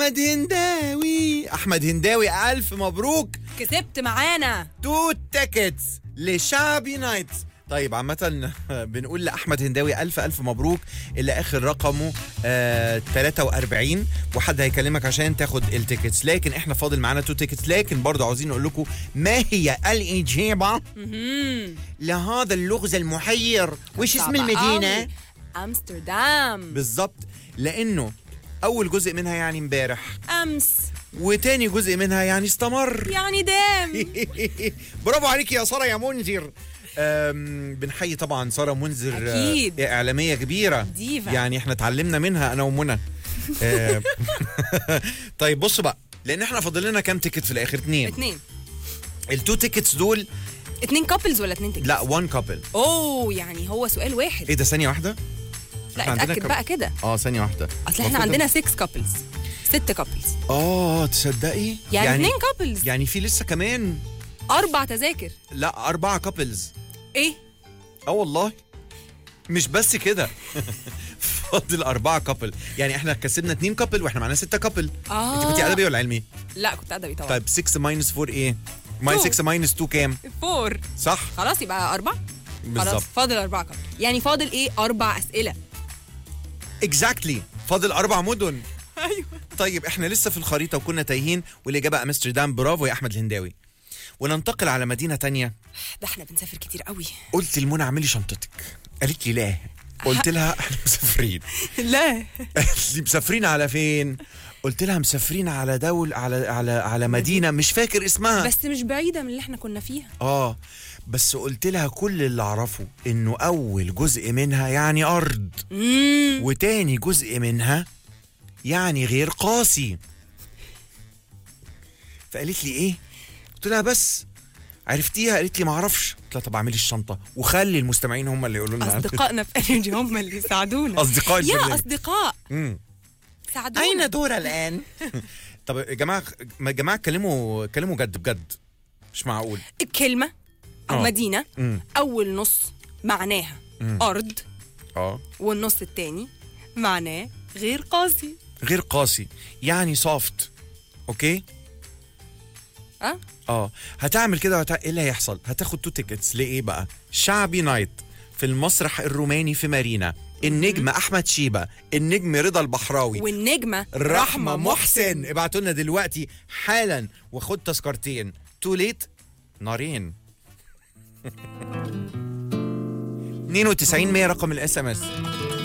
احمد هنداوي احمد هنداوي الف مبروك كسبت معانا تو تيكتس لشعب يونايتد طيب عامة بنقول لأحمد هنداوي ألف ألف مبروك اللي آخر رقمه آه 43 وحد هيكلمك عشان تاخد التيكتس لكن احنا فاضل معانا تو تيكتس لكن برضه عاوزين نقول لكم ما هي الإجابة لهذا اللغز المحير وش اسم صعبة المدينة؟ قوي. امستردام بالظبط لأنه أول جزء منها يعني امبارح امس وتاني جزء منها يعني استمر يعني دام برافو عليك يا ساره يا منذر أم، بنحيي طبعا ساره منذر آه، أكيد. اعلاميه كبيره ديفا. يعني احنا اتعلمنا منها انا ومنى آه، طيب بص بقى لان احنا فاضل لنا كام تيكت في الاخر اتنين اتنين التو تيكتس دول اتنين كابلز ولا اتنين تكس لا وان كابل اوه يعني هو سؤال واحد ايه ده ثانيه واحده لا إحنا عندنا اتاكد كم- بقى كده اه ثانيه واحده اصل احنا المفروض- عندنا 6 كابلز ست كابلز اه تصدقي يعني اتنين كابلز يعني في لسه كمان اربع تذاكر لا اربعه كابلز ايه اه والله مش بس كده فاضل أربعة كابل يعني احنا كسبنا اتنين كابل واحنا معانا ستة كابل اه انت كنتي ادبي ولا علمي؟ لا كنت ادبي طبعا طيب 6 ماينس 4 ايه؟ ماي Two. 6 ماينس 2 كام؟ فور صح؟ خلاص يبقى اربع خلاص بالظبط فاضل اربع كابل يعني فاضل ايه اربع اسئله اكزاكتلي فاضل أربع مدن ايوه طيب احنا لسه في الخريطة وكنا تايهين والإجابة أمستردام برافو يا أحمد الهنداوي وننتقل على مدينة تانية ده احنا بنسافر كتير قوي قلت لمنى اعملي شنطتك قالت لي لا قلت لها احنا مسافرين لا قالت لي مسافرين على فين؟ قلت لها مسافرين على دول على على على مدينة مش فاكر اسمها بس مش بعيده من اللي احنا كنا فيها اه بس قلت لها كل اللي اعرفه انه اول جزء منها يعني ارض امم وتاني جزء منها يعني غير قاسي فقالت لي ايه قلت لها بس عرفتيها قالت لي ما اعرفش قلت لها طب اعملي الشنطه وخلي المستمعين هم اللي يقولوا لنا اصدقائنا في انرجي هم اللي يساعدونا اصدقاء يا البرنامج اصدقاء مم. ساعدونا اين دورة الان طب يا جماعه يا جماعه اتكلموا اتكلموا جد بجد مش معقول كلمه او آه. مدينه مم. اول نص معناها ارض اه والنص التاني معناه غير قاسي غير قاسي يعني سوفت اوكي اه اه هتعمل كده وهت... ايه اللي هيحصل هتاخد تو تيكتس لايه بقى شعبي نايت في المسرح الروماني في مارينا النجم احمد شيبه النجم رضا البحراوي والنجمه رحمه محسن ابعتوا لنا دلوقتي حالا وخد تذكرتين تو ليت نارين 92 100 رقم الاس ام اس